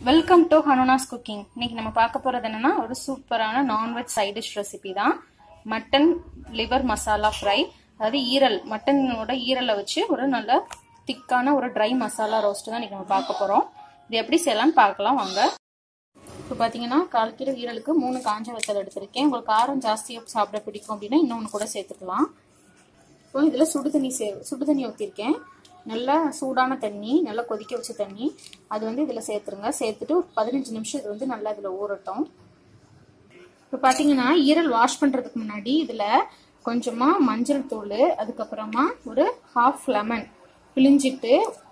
welcome to ஹனுனாஸ் cooking இன்னைக்கு நம்ம பார்க்க போறது என்னன்னா ஒரு சூப்பரான நான்வெஜ் சைட் டிஷ் ரெசிபி தான் மட்டன் லிவர் மசாலா ஃப்ரை அதாவது ஈரல் மட்டனோட ஈரலை வச்சு ஒரு நல்ல திக்கான ஒரு ட்ரை மசாலா ரோஸ்ட் தான் இன்னைக்கு நம்ம பார்க்க போறோம் இது எப்படி செய்யலாம்னு பார்க்கலாம் வாங்க இப்போ பார்த்தீங்கன்னா கால் கிலோ ஈரலுக்கு மூணு காஞ்ச வத்தல் எடுத்திருக்கேன் உங்களுக்கு காரம் ஜாஸ்தியாக சாப்பிட பிடிக்கும் அப்படின்னா இன்னொன்று கூட சேர்த்துக்கலாம் இப்போ இதில் சுடு தண்ணி சே சுடு தண்ணி ஊற்றிருக்கேன் நல்லா சூடான தண்ணி நல்லா கொதிக்க வச்ச தண்ணி அது வந்து இதில் சேர்த்துருங்க சேர்த்துட்டு ஒரு பதினஞ்சு நிமிஷம் இது வந்து நல்லா இதில் ஊறட்டும் இப்போ பார்த்தீங்கன்னா ஈரல் வாஷ் பண்ணுறதுக்கு முன்னாடி இதில் கொஞ்சமாக மஞ்சள் தூள் அதுக்கப்புறமா ஒரு ஹாஃப் லெமன் பிழிஞ்சிட்டு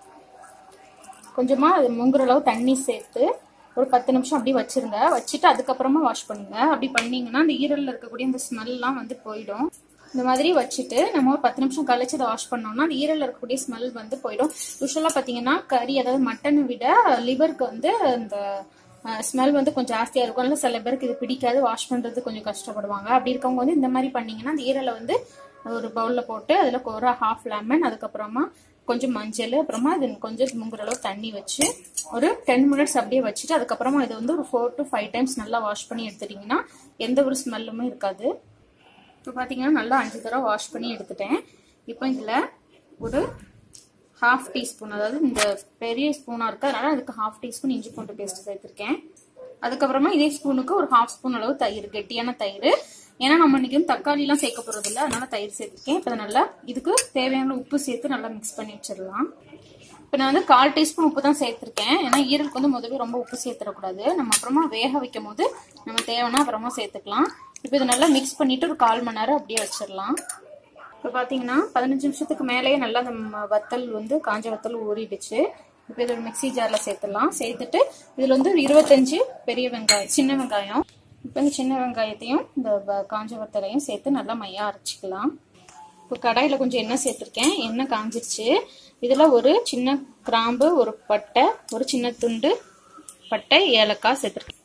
கொஞ்சமாக அது முங்குற அளவு தண்ணி சேர்த்து ஒரு பத்து நிமிஷம் அப்படியே வச்சிருங்க வச்சுட்டு அதுக்கப்புறமா வாஷ் பண்ணுங்க அப்படி பண்ணீங்கன்னா அந்த ஈரலில் இருக்கக்கூடிய இந்த ஸ்மெல்லாம் வந்து போயிடும் இந்த மாதிரி வச்சுட்டு நம்ம ஒரு பத்து நிமிஷம் கழிச்சு அதை வாஷ் பண்ணோம்னா அந்த ஈரலில் இருக்கக்கூடிய ஸ்மெல் வந்து போயிடும் யூஸ்வலாக பார்த்தீங்கன்னா கறி அதாவது மட்டனை விட லிவருக்கு வந்து இந்த ஸ்மெல் வந்து கொஞ்சம் ஜாஸ்தியாக இருக்கும் அதனால சில பேருக்கு இது பிடிக்காது வாஷ் பண்ணுறது கொஞ்சம் கஷ்டப்படுவாங்க அப்படி இருக்கவங்க வந்து இந்த மாதிரி பண்ணீங்கன்னா அந்த ஈரலை வந்து ஒரு பவுலில் போட்டு அதில் ஒரு ஹாஃப் லெமன் அதுக்கப்புறமா கொஞ்சம் மஞ்சள் அப்புறமா இது கொஞ்சம் முங்குற அளவு தண்ணி வச்சு ஒரு டென் மினிட்ஸ் அப்படியே வச்சுட்டு அதுக்கப்புறமா இதை வந்து ஒரு ஃபோர் டு ஃபைவ் டைம்ஸ் நல்லா வாஷ் பண்ணி எடுத்துட்டீங்கன்னா எந்த ஒரு ஸ்மெல்லுமே இருக்காது இப்போ பார்த்தீங்கன்னா நல்லா அஞ்சு தடவை வாஷ் பண்ணி எடுத்துட்டேன் இப்போ இதில் ஒரு ஹாஃப் டீஸ்பூன் அதாவது இந்த பெரிய ஸ்பூனாக இருக்குது அதனால அதுக்கு ஹாஃப் டீஸ்பூன் இஞ்சி பூண்டு பேஸ்ட் சேர்த்துருக்கேன் அதுக்கப்புறமா இதே ஸ்பூனுக்கு ஒரு ஹாஃப் ஸ்பூன் அளவு தயிர் கெட்டியான தயிர் ஏன்னா நம்ம இன்னைக்கு வந்து தக்காளிலாம் சேர்க்க போகிறது இல்லை அதனால தயிர் சேர்த்துருக்கேன் இப்போ நல்லா இதுக்கு தேவையான உப்பு சேர்த்து நல்லா மிக்ஸ் பண்ணி வச்சிடலாம் இப்போ நான் வந்து கால் டீஸ்பூன் உப்பு தான் சேர்த்துருக்கேன் ஏன்னா ஈரலுக்கு வந்து முதவே ரொம்ப உப்பு சேர்த்துடக்கூடாது நம்ம அப்புறமா வேக வைக்கும் போது நம்ம தேவைன்னா அப்புறமா சேர்த்துக்கலாம் இப்போ இதை நல்லா மிக்ஸ் பண்ணிட்டு ஒரு கால் மணி நேரம் அப்படியே வச்சிடலாம் இப்போ பார்த்தீங்கன்னா பதினஞ்சு நிமிஷத்துக்கு மேலேயே நல்லா அந்த வத்தல் வந்து காஞ்ச வத்தல் ஊறிடுச்சு இப்போ இதை ஒரு மிக்சி ஜாரில் சேர்த்துடலாம் சேர்த்துட்டு இதில் வந்து ஒரு இருபத்தஞ்சு பெரிய வெங்காயம் சின்ன வெங்காயம் இப்போ இந்த சின்ன வெங்காயத்தையும் இந்த காஞ்ச வத்தலையும் சேர்த்து நல்லா மையாக அரைச்சிக்கலாம் இப்போ கடாயில் கொஞ்சம் எண்ணெய் சேர்த்துருக்கேன் எண்ணெய் காஞ்சிருச்சு இதில் ஒரு சின்ன கிராம்பு ஒரு பட்டை ஒரு சின்ன துண்டு பட்டை ஏலக்காய் சேர்த்துருக்கேன்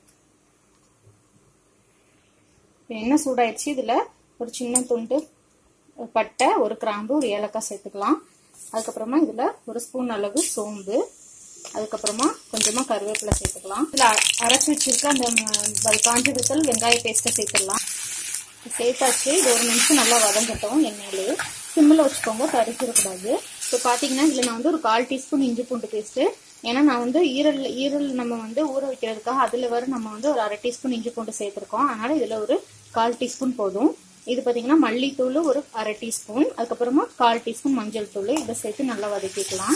எண்ணெய் சூடாயிடுச்சு இதில் ஒரு சின்ன துண்டு பட்டை ஒரு கிராம்பு ஒரு ஏலக்காய் சேர்த்துக்கலாம் அதுக்கப்புறமா இதில் ஒரு ஸ்பூன் அளவு சோம்பு அதுக்கப்புறமா கொஞ்சமாக கருவேப்பிலை சேர்த்துக்கலாம் இதில் அரைச்சி வச்சிருக்க அந்த காஞ்ச வித்தல் வெங்காய பேஸ்ட்டை சேர்த்துடலாம் சேர்த்தாச்சு இது ஒரு நிமிஷம் நல்லா வதங்கட்டும் எண்ணெயிலே சிம்மில் வச்சுக்கோங்க கறிச்சிடக்கூடாது இப்போ பார்த்தீங்கன்னா இதில் நான் வந்து ஒரு கால் டீஸ்பூன் இஞ்சி பூண்டு பேஸ்ட்டு ஏன்னா நான் வந்து ஈரல் ஈரல் நம்ம வந்து ஊற வைக்கிறதுக்காக அதில் வர நம்ம வந்து ஒரு அரை டீஸ்பூன் இஞ்சி பூண்டு சேர்த்துருக்கோம் அதனால் இதில் ஒரு கால் டீஸ்பூன் போதும் இது பார்த்தீங்கன்னா மல்லித்தூள் ஒரு அரை டீஸ்பூன் அதுக்கப்புறமா கால் டீஸ்பூன் மஞ்சள் தூள் இதை சேர்த்து நல்லா வதக்கிக்கலாம்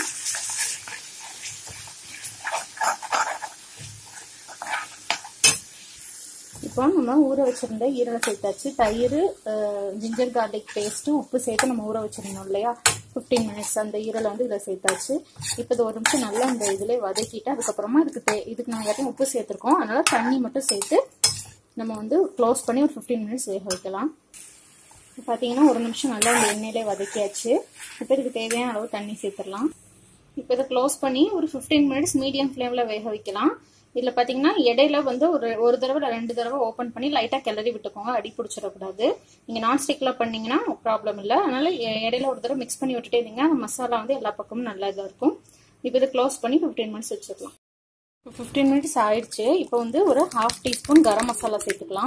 இப்போ நம்ம ஊற வச்சிருந்த ஈரலை சேர்த்தாச்சு தயிர் ஜிஞ்சர் கார்லிக் பேஸ்ட்டு உப்பு சேர்த்து நம்ம ஊற வச்சிருந்தோம் இல்லையா ஃபிஃப்டீன் மினிட்ஸ் அந்த ஈரலை வந்து இதில் சேர்த்தாச்சு இப்போ இது ஒரு நிமிஷம் நல்லா இந்த இதில் வதக்கிட்டு அதுக்கப்புறமா இதுக்கு தே இதுக்கு நம்ம எல்லாத்தையும் உப்பு சேர்த்துருக்கோம் அதனால தண்ணி மட்டும் சேர்த்து நம்ம வந்து க்ளோஸ் பண்ணி ஒரு ஃபிஃப்டீன் மினிட்ஸ் வேக வைக்கலாம் பார்த்தீங்கன்னா ஒரு நிமிஷம் நல்லா இந்த எண்ணெயிலே வதக்கியாச்சு இப்போ இதுக்கு தேவையான அளவு தண்ணி சேர்த்துடலாம் இப்போ இதை க்ளோஸ் பண்ணி ஒரு ஃபிஃப்டீன் மினிட்ஸ் மீடியம் ஃப்ளேமில் வேக வைக்கலாம் இதில் பார்த்தீங்கன்னா இடையில வந்து ஒரு ஒரு தடவை ரெண்டு தடவை ஓப்பன் பண்ணி லைட்டாக கிளறி விட்டுக்கோங்க அடி பிடிச்சிடக்கூடாது நீங்கள் நான்ஸ்டிக்கில் பண்ணீங்கன்னா ப்ராப்ளம் இல்லை அதனால இடையில ஒரு தடவை மிக்ஸ் பண்ணி விட்டுட்டே இருந்தீங்கன்னா அந்த மசாலா வந்து எல்லா பக்கமும் நல்லா இதாக இருக்கும் இப்போ இதை க்ளோஸ் பண்ணி ஃபிஃப்டீன் மினிட்ஸ் வச்சுக்கலாம் இப்போ ஃபிஃப்டீன் மினிட்ஸ் ஆயிடுச்சு இப்போ வந்து ஒரு ஹாஃப் டீஸ்பூன் கரம் மசாலா சேர்த்துக்கலாம்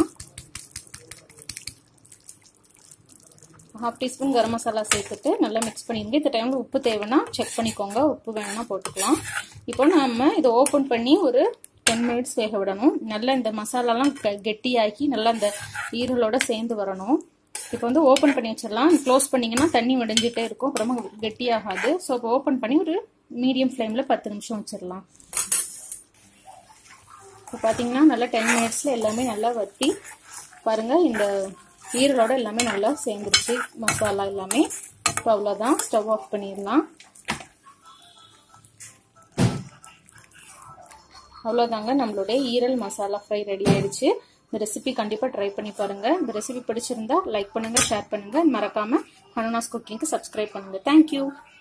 ஹாஃப் டீஸ்பூன் கரம் மசாலா சேர்த்துட்டு நல்லா மிக்ஸ் பண்ணிடுங்க இந்த டைமில் உப்பு தேவைன்னா செக் பண்ணிக்கோங்க உப்பு வேணும்னா போட்டுக்கலாம் இப்போ நம்ம இதை ஓப்பன் பண்ணி ஒரு டென் மினிட்ஸ் வேக விடணும் நல்லா இந்த மசாலாலாம் கெட்டியாக்கி நல்லா இந்த ஈரலோட சேர்ந்து வரணும் இப்போ வந்து ஓப்பன் பண்ணி வச்சிடலாம் க்ளோஸ் பண்ணிங்கன்னா தண்ணி வடிஞ்சிட்டே இருக்கும் அப்புறமா கெட்டியாகாது ஸோ இப்போ ஓப்பன் பண்ணி ஒரு மீடியம் ஃப்ளேமில் பத்து நிமிஷம் வச்சிடலாம் இப்போ பார்த்தீங்கன்னா நல்லா டென் மினிட்ஸில் எல்லாமே நல்லா வற்றி பாருங்கள் இந்த ஈரலோட எல்லாமே நல்லா சேர்ந்துருச்சு மசாலா எல்லாமே இப்போ அவ்வளோதான் ஸ்டவ் ஆஃப் பண்ணிடலாம் அவ்வளோதாங்க நம்மளுடைய ஈரல் மசாலா ஃப்ரை ரெடி ஆயிடுச்சு இந்த ரெசிபி கண்டிப்பாக ட்ரை பண்ணி பாருங்க இந்த ரெசிபி பிடிச்சிருந்தா லைக் பண்ணுங்க ஷேர் பண்ணுங்க மறக்காம ஹனுனாஸ் குக்கிங்க்கு சப்ஸ்கிரைப் பண்ணுங்க தேங்க்யூ